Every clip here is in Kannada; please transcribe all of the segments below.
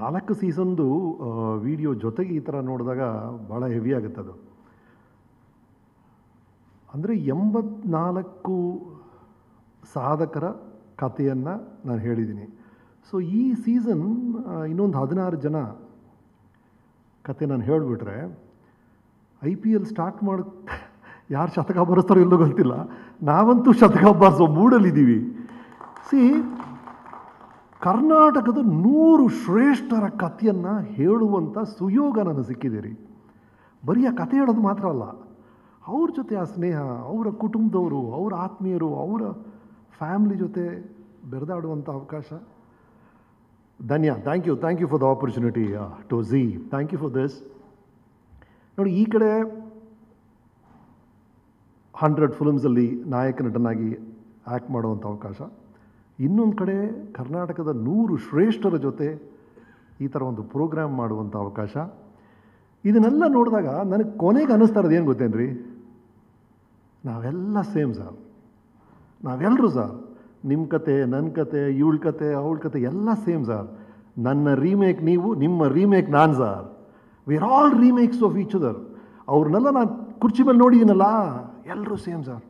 ನಾಲ್ಕು ಸೀಸನ್ದು ವಿಡಿಯೋ ಜೊತೆಗೆ ಈ ಥರ ನೋಡಿದಾಗ ಭಾಳ ಹೆವಿ ಆಗುತ್ತೆ ಅದು ಅಂದರೆ ಎಂಬತ್ನಾಲ್ಕು ಸಾಧಕರ ಕಥೆಯನ್ನು ನಾನು ಹೇಳಿದ್ದೀನಿ ಸೊ ಈ ಸೀಸನ್ ಇನ್ನೊಂದು ಹದಿನಾರು ಜನ ಕತೆ ನಾನು ಹೇಳಿಬಿಟ್ರೆ ಐ ಪಿ ಎಲ್ ಸ್ಟಾರ್ಟ್ ಮಾಡಿ ಯಾರು ಶತಕ ಬರೆಸ್ತಾರೋ ಇಲ್ಲೋ ಗೊತ್ತಿಲ್ಲ ನಾವಂತೂ ಶತಕ ಬಾರಿಸೋ ಮೂಡಲ್ಲಿದ್ದೀವಿ ಸಿ ಕರ್ನಾಟಕದ ನೂರು ಶ್ರೇಷ್ಠರ ಕಥೆಯನ್ನು ಹೇಳುವಂಥ ಸುಯೋಗ ನನಗೆ ಸಿಕ್ಕಿದೆ ರೀ ಬರೀ ಆ ಕತೆ ಹೇಳೋದು ಮಾತ್ರ ಅಲ್ಲ ಅವ್ರ ಜೊತೆ ಆ ಸ್ನೇಹ ಅವರ ಕುಟುಂಬದವರು ಅವರ ಆತ್ಮೀಯರು ಅವರ ಫ್ಯಾಮ್ಲಿ ಜೊತೆ ಬೆರೆದಾಡುವಂಥ ಅವಕಾಶ ಧನ್ಯ thank you thank you for the opportunity to Zee thank you for this ನೋಡಿ ಈ ಕಡೆ ಹಂಡ್ರೆಡ್ ಫಿಲ್ಮ್ಸಲ್ಲಿ ನಾಯಕ ನಟನಾಗಿ ಆ್ಯಕ್ಟ್ ಮಾಡುವಂಥ ಅವಕಾಶ ಇನ್ನೊಂದು ಕಡೆ ಕರ್ನಾಟಕದ ನೂರು ಶ್ರೇಷ್ಠರ ಜೊತೆ ಈ ಥರ ಒಂದು ಪ್ರೋಗ್ರಾಮ್ ಮಾಡುವಂಥ ಅವಕಾಶ ಇದನ್ನೆಲ್ಲ ನೋಡಿದಾಗ ನನಗೆ ಕೊನೆಗೆ ಅನ್ನಿಸ್ತಾ ಇರೋದು ಏನು ಗೊತ್ತೇನ್ರಿ ನಾವೆಲ್ಲ ಸೇಮ್ ಸರ್ ನಾವೆಲ್ಲರೂ ಸರ್ ನಿಮ್ಮ ಕತೆ ನನ್ನ ಕತೆ ಇವಳ ಕತೆ ಅವಳ ಕತೆ ಎಲ್ಲ ಸೇಮ್ ಸರ್ ನನ್ನ ರೀಮೇಕ್ ನೀವು ನಿಮ್ಮ ರೀಮೇಕ್ ನಾನು sir we are all remakes of each other ಅವ್ರನ್ನೆಲ್ಲ ನಾನು ಕುರ್ಚಿ ಮೇಲೆ ನೋಡಿದ್ದೀನಲ್ಲ ಎಲ್ಲರೂ ಸೇಮ್ ಸರ್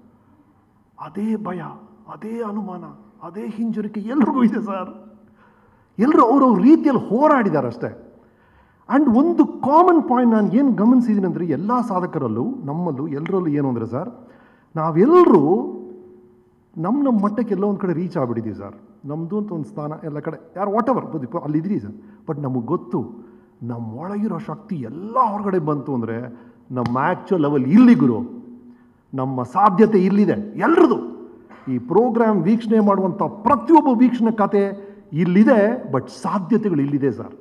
ಅದೇ ಭಯ ಅದೇ ಅನುಮಾನ ಅದೇ ಹಿಂಜರಿಕೆ ಎಲ್ರಿಗೂ ಇದೆ ಸರ್ ಎಲ್ಲರೂ ಅವ್ರವ್ರ ರೀತಿಯಲ್ಲಿ ಹೋರಾಡಿದ್ದಾರೆ ಅಷ್ಟೇ ಆ್ಯಂಡ್ ಒಂದು ಕಾಮನ್ ಪಾಯಿಂಟ್ ನಾನು ಏನು ಗಮನಿಸಿದ್ದೀನಿ ಅಂದರೆ ಎಲ್ಲ ಸಾಧಕರಲ್ಲೂ ನಮ್ಮಲ್ಲೂ ಎಲ್ಲರಲ್ಲೂ ಏನು ಅಂದರೆ ಸರ್ ನಾವೆಲ್ಲರೂ ನಮ್ಮ ನಮ್ಮ ಮಟ್ಟಕ್ಕೆ ಎಲ್ಲೋ ಒಂದು ಕಡೆ ರೀಚ್ ಆಗಿಬಿಟ್ಟಿದ್ದೀವಿ ಸರ್ ನಮ್ಮದು ಅಂತ ಒಂದು ಸ್ಥಾನ ಎಲ್ಲ ಕಡೆ ಯಾರು ವಾಟ್ ಎವರ್ ಬದುಕು ಅಲ್ಲಿದ್ದೀರಿ ಸರ್ ಬಟ್ ನಮಗೆ ಗೊತ್ತು ನಮ್ಮ ಒಳಗಿರೋ ಶಕ್ತಿ ಎಲ್ಲ ಹೊರಗಡೆ ಬಂತು ಅಂದರೆ ನಮ್ಮ ಆ್ಯಕ್ಚುಯಲ್ ಲೆವೆಲ್ ಇಲ್ಲಿ ಗುರು ನಮ್ಮ ಸಾಧ್ಯತೆ ಇಲ್ಲಿದೆ ಎಲ್ರದು ಈ ಪ್ರೋಗ್ರಾಮ್ ವೀಕ್ಷಣೆ ಮಾಡುವಂಥ ಪ್ರತಿಯೊಬ್ಬ ವೀಕ್ಷಣೆ ಕತೆ ಇಲ್ಲಿದೆ ಬಟ್ ಸಾಧ್ಯತೆಗಳು ಇಲ್ಲಿದೆ ಸರ್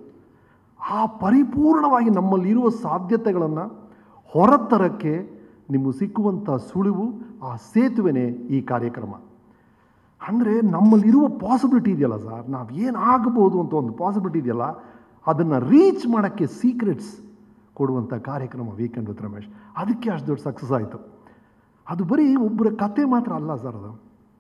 ಆ ಪರಿಪೂರ್ಣವಾಗಿ ನಮ್ಮಲ್ಲಿರುವ ಸಾಧ್ಯತೆಗಳನ್ನು ಹೊರತರಕ್ಕೆ ನಿಮಗೆ ಸಿಕ್ಕುವಂಥ ಸುಳಿವು ಆ ಸೇತುವೆನೇ ಈ ಕಾರ್ಯಕ್ರಮ ಅಂದರೆ ನಮ್ಮಲ್ಲಿರುವ ಪಾಸಿಬಿಲಿಟಿ ಇದೆಯಲ್ಲ ಸರ್ ನಾವು ಏನು ಆಗಬಹುದು ಅಂತ ಒಂದು ಪಾಸಿಬಿಲಿಟಿ ಇದೆಯಲ್ಲ ಅದನ್ನು ರೀಚ್ ಮಾಡೋಕ್ಕೆ ಸೀಕ್ರೆಟ್ಸ್ ಕೊಡುವಂಥ ಕಾರ್ಯಕ್ರಮ ವೀಕೆಂಡ್ ವಿತ್ ರಮೇಶ್ ಅದಕ್ಕೆ ಅಷ್ಟು ದೊಡ್ಡ ಸಕ್ಸಸ್ ಆಯಿತು ಅದು ಬರೀ ಒಬ್ಬರ ಕತೆ ಮಾತ್ರ ಅಲ್ಲ ಸರ್ ಅದು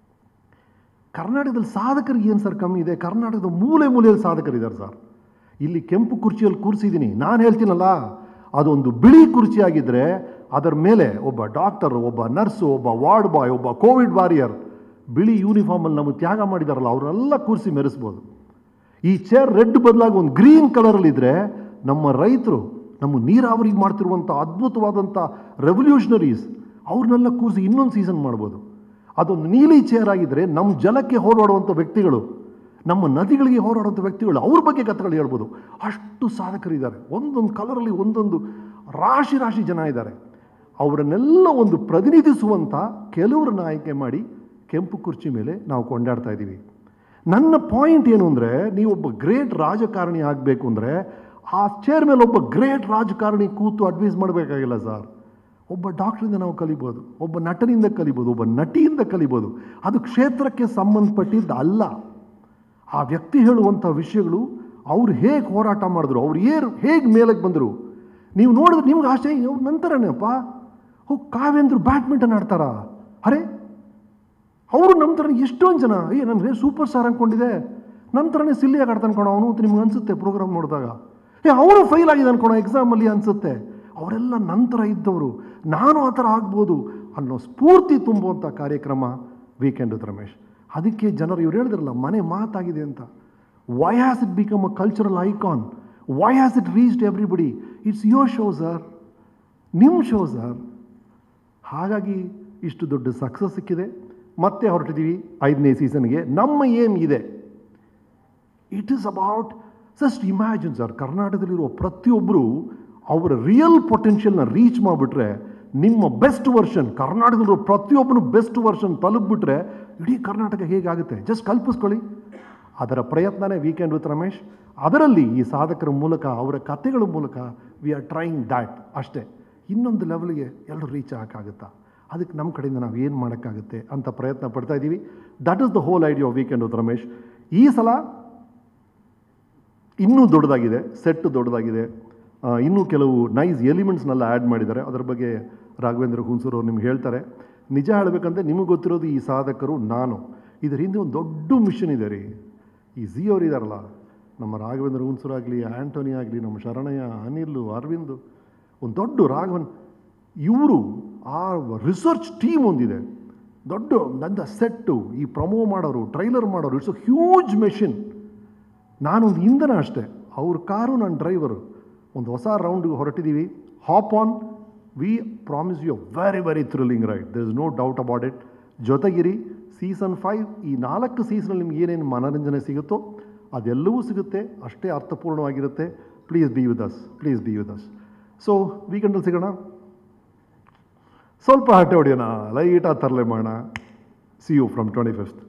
ಕರ್ನಾಟಕದಲ್ಲಿ ಸಾಧಕರಿಗೆ ಏನು ಸರ್ ಕಮ್ಮಿ ಇದೆ ಕರ್ನಾಟಕದ ಮೂಲೆ ಮೂಲೆಯಲ್ಲಿ ಸಾಧಕರಿದ್ದಾರೆ ಸರ್ ಇಲ್ಲಿ ಕೆಂಪು ಕುರ್ಚಿಯಲ್ಲಿ ಕೂರಿಸಿದ್ದೀನಿ ನಾನು ಹೇಳ್ತೀನಲ್ಲ ಅದೊಂದು ಬಿಳಿ ಕುರ್ಚಿ ಆಗಿದ್ದರೆ ಅದರ ಮೇಲೆ ಒಬ್ಬ ಡಾಕ್ಟರ್ ಒಬ್ಬ ನರ್ಸು ಒಬ್ಬ ವಾರ್ಡ್ ಬಾಯ್ ಒಬ್ಬ ಕೋವಿಡ್ ವಾರಿಯರ್ ಬಿಳಿ ಯೂನಿಫಾರ್ಮಲ್ಲಿ ನಮಗೆ ತ್ಯಾಗ ಮಾಡಿದಾರಲ್ಲ ಅವರೆಲ್ಲ ಕೂರಿಸಿ ಮೆರೆಸ್ಬೋದು ಈ ಚೇರ್ ರೆಡ್ ಬದಲಾಗಿ ಒಂದು ಗ್ರೀನ್ ಕಲರಲ್ಲಿದ್ದರೆ ನಮ್ಮ ರೈತರು ನಮ್ಮ ನೀರಾವರಿಗೆ ಮಾಡ್ತಿರುವಂಥ ಅದ್ಭುತವಾದಂಥ ರೆವಲ್ಯೂಷನರೀಸ್ ಅವ್ರನ್ನೆಲ್ಲ ಕೂರಿಸಿ ಇನ್ನೊಂದು ಸೀಸನ್ ಮಾಡ್ಬೋದು ಅದೊಂದು ನೀಲಿ ಚೇರ್ ಆಗಿದ್ದರೆ ನಮ್ಮ ಜಲಕ್ಕೆ ಹೋರಾಡುವಂಥ ವ್ಯಕ್ತಿಗಳು ನಮ್ಮ ನದಿಗಳಿಗೆ ಹೋರಾಡುವಂಥ ವ್ಯಕ್ತಿಗಳು ಅವ್ರ ಬಗ್ಗೆ ಕಥೆಗಳು ಹೇಳ್ಬೋದು ಅಷ್ಟು ಸಾಧಕರಿದ್ದಾರೆ ಒಂದೊಂದು ಕಲರಲ್ಲಿ ಒಂದೊಂದು ರಾಶಿ ರಾಶಿ ಜನ ಇದ್ದಾರೆ ಅವರನ್ನೆಲ್ಲ ಒಂದು ಪ್ರತಿನಿಧಿಸುವಂಥ ಕೆಲವರನ್ನ ಆಯ್ಕೆ ಮಾಡಿ ಕೆಂಪು ಕುರ್ಚಿ ಮೇಲೆ ನಾವು ಕೊಂಡಾಡ್ತಾ ಇದ್ದೀವಿ ನನ್ನ ಪಾಯಿಂಟ್ ಏನು ಅಂದರೆ ನೀವೊಬ್ಬ ಗ್ರೇಟ್ ರಾಜಕಾರಣಿ ಆಗಬೇಕು ಅಂದರೆ ಆ ಚೇರ್ ಮೇಲೆ ಒಬ್ಬ ಗ್ರೇಟ್ ರಾಜಕಾರಣಿ ಕೂತು ಅಡ್ವೈಸ್ ಮಾಡಬೇಕಾಗಿಲ್ಲ ಸರ್ ಒಬ್ಬ ಡಾಕ್ಟ್ರಿಂದ ನಾವು ಕಲಿಬೋದು ಒಬ್ಬ ನಟನಿಂದ ಕಲಿಬೋದು ಒಬ್ಬ ನಟಿಯಿಂದ ಕಲಿಬೋದು ಅದು ಕ್ಷೇತ್ರಕ್ಕೆ ಸಂಬಂಧಪಟ್ಟಿದ್ದು ಅಲ್ಲ ಆ ವ್ಯಕ್ತಿ ಹೇಳುವಂಥ ವಿಷಯಗಳು ಅವ್ರು ಹೇಗೆ ಹೋರಾಟ ಮಾಡಿದ್ರು ಅವ್ರು ಏರು ಹೇಗೆ ಮೇಲಕ್ಕೆ ಬಂದರು ನೀವು ನೋಡಿದ್ರೆ ನಿಮ್ಗೆ ಆಸೆ ಅವ್ರ ನಂತರನೇಪ್ಪ ಓ ಕಾವೇಂದ್ರ ಬ್ಯಾಡ್ಮಿಂಟನ್ ಆಡ್ತಾರ ಅರೆ ಅವರು ನಮ್ಮ ಥರ ಎಷ್ಟೊಂದು ಜನ ಏ ನನಗೆ ಸೂಪರ್ ಸ್ಟಾರ್ ಅಂದ್ಕೊಂಡಿದೆ ನನ್ನ ಥರನೇ ಸಿಲ್ಲಿಯಾಗಿ ಆಡ್ತಾ ಅನ್ಕೊಣ ಅವನು ಅಂತ ನಿಮ್ಗೆ ಅನಿಸುತ್ತೆ ಪ್ರೋಗ್ರಾಮ್ ನೋಡಿದಾಗ ಏ ಅವನು ಫೈಲ್ ಆಗಿದೆ ಅನ್ಕೊಣ ಎಕ್ಸಾಮಲ್ಲಿ ಅನಿಸುತ್ತೆ ಅವರೆಲ್ಲ ನಂತರ ಇದ್ದವರು ನಾನು ಆ ಥರ ಆಗ್ಬೋದು ಅನ್ನೋ ಸ್ಫೂರ್ತಿ ತುಂಬುವಂಥ ಕಾರ್ಯಕ್ರಮ ವೀಕೆಂಡ್ ವಿತ್ ರಮೇಶ್ ಅದಕ್ಕೆ ಜನರು ಇವ್ರು ಹೇಳಿದ್ರಲ್ಲ ಮನೆ ಮಾತಾಗಿದೆ ಅಂತ why has it become a cultural icon why has it reached everybody it's your show sir ನಿಮ್ಮ ಶೋ ಸರ್ ಹಾಗಾಗಿ ಇಷ್ಟು ದೊಡ್ಡ ಸಕ್ಸಸ್ ಸಿಕ್ಕಿದೆ ಮತ್ತೆ ಹೊರಟಿದ್ದೀವಿ ಐದನೇ ಸೀಸನ್ಗೆ ನಮ್ಮ ಏಮ್ ಇದೆ it is about just imagine sir ಕರ್ನಾಟಕದಲ್ಲಿರುವ ಪ್ರತಿಯೊಬ್ಬರು ಅವರ ರಿಯಲ್ ಪೊಟೆನ್ಷಿಯಲ್ನ ರೀಚ್ ಮಾಡಿಬಿಟ್ರೆ ನಿಮ್ಮ ಬೆಸ್ಟ್ ವರ್ಷನ್ ಕರ್ನಾಟಕದಲ್ಲಿರೋ ಪ್ರತಿಯೊಬ್ಬನು ಬೆಸ್ಟ್ ವರ್ಷನ್ ತಲುಪಿಬಿಟ್ರೆ ಇಡೀ ಕರ್ನಾಟಕ ಹೇಗಾಗುತ್ತೆ ಜಸ್ಟ್ ಕಲ್ಪಿಸ್ಕೊಳ್ಳಿ ಅದರ ಪ್ರಯತ್ನನೇ ವೀಕೆಂಡ್ ವಿತ್ ರಮೇಶ್ ಅದರಲ್ಲಿ ಈ ಸಾಧಕರ ಮೂಲಕ ಅವರ ಕಥೆಗಳ ಮೂಲಕ ವಿ ಆರ್ ಟ್ರೈಯಿಂಗ್ ದ್ಯಾಟ್ ಅಷ್ಟೇ ಇನ್ನೊಂದು ಲೆವೆಲ್ಗೆ ಎಲ್ಲರೂ ರೀಚ್ ಆಗೋಕ್ಕಾಗುತ್ತಾ ಅದಕ್ಕೆ ನಮ್ಮ ಕಡೆಯಿಂದ ನಾವು ಏನು ಮಾಡೋಕ್ಕಾಗುತ್ತೆ ಅಂತ ಪ್ರಯತ್ನ ಪಡ್ತಾ ಇದ್ದೀವಿ that is the whole idea of weekend with Ramesh ಈ ಸಲ ಇನ್ನೂ ದೊಡ್ಡದಾಗಿದೆ ಸೆಟ್ ದೊಡ್ಡದಾಗಿದೆ ಆ, ಇನ್ನೂ ಕೆಲವು ನೈಸ್ ಎಲಿಮೆಂಟ್ಸ್ನೆಲ್ಲ ಆ್ಯಡ್ ಮಾಡಿದ್ದಾರೆ ಅದರ ಬಗ್ಗೆ ರಾಘವೇಂದ್ರ ಹುಣಸೂರು ಅವ್ರು ನಿಮ್ಗೆ ಹೇಳ್ತಾರೆ ನಿಜ ಹೇಳಬೇಕಂದ್ರೆ ನಿಮಗೆ ಗೊತ್ತಿರೋದು ಈ ಸಾಧಕರು ನಾನು ಇದರ ಹಿಂದೆ ಒಂದು ದೊಡ್ಡ ಮಿಷನ್ ಇದೆ ರೀ ಈ ಝಿ ಅವರು ಇದಾರಲ್ಲ ನಮ್ಮ ರಾಘವೇಂದ್ರ ಹುನ್ಸೂರ್ ಆಗಲಿ ಆ್ಯಂಟೋನಿ ಆಗಲಿ ನಮ್ಮ ಶರಣಯ್ಯ ಅನಿಲ್ ಅರವಿಂದ್ ಒಂದು ದೊಡ್ಡ ರಾಘವನ್ ಇವರು ಆ ರಿಸರ್ಚ್ ಟೀಮ್ ಒಂದಿದೆ ದೊಡ್ಡ ನನ್ನ ಸೆಟ್ಟು ಈ ಪ್ರಮೋ ಮಾಡೋರು ಟ್ರೈಲರ್ ಮಾಡೋರು ಇಟ್ಸ್ ಅ ಹ್ಯೂಜ್ ಮೆಷಿನ್ ನಾನೊಂದು ಇಂಧನ ಅಷ್ಟೇ ಅವ್ರ ಕಾರು ನನ್ನ ಡ್ರೈವರು ಒಂದು ಹೊಸ ರೌಂಡ್ಗೆ ಹೊರಟಿದ್ದೀವಿ hop on we promise you very very thrilling right there is no doubt about it ಜೊತೆಗಿರಿ ಸೀಸನ್ ಫೈವ್ ಈ ನಾಲ್ಕು ಸೀಸನಲ್ಲಿ ನಿಮ್ಗೆ ಏನೇನು ಮನೋರಂಜನೆ ಸಿಗುತ್ತೋ ಅದೆಲ್ಲವೂ ಸಿಗುತ್ತೆ ಅಷ್ಟೇ ಅರ್ಥಪೂರ್ಣವಾಗಿರುತ್ತೆ please be with us please be with us so ವೀಕೆಂಡಲ್ಲಿ ಸಿಗೋಣ ಸ್ವಲ್ಪ ಹಟ್ಟೆ ಹೊಡೆಯೋಣ ಲೈಟಾಗಿ ತರಲೆ ಮಾಡೋಣ see you from twenty fifth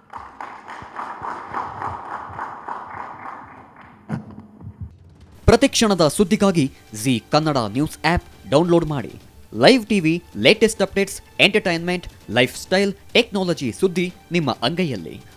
ಪ್ರತಿಕ್ಷಣದ ಸುದ್ದಿಗಾಗಿ Zee Kannada news app download ಮಾಡಿ live TV latest updates entertainment lifestyle technology ಸುದ್ದಿ ನಿಮ್ಮ ಅಂಗೈಯಲ್ಲಿ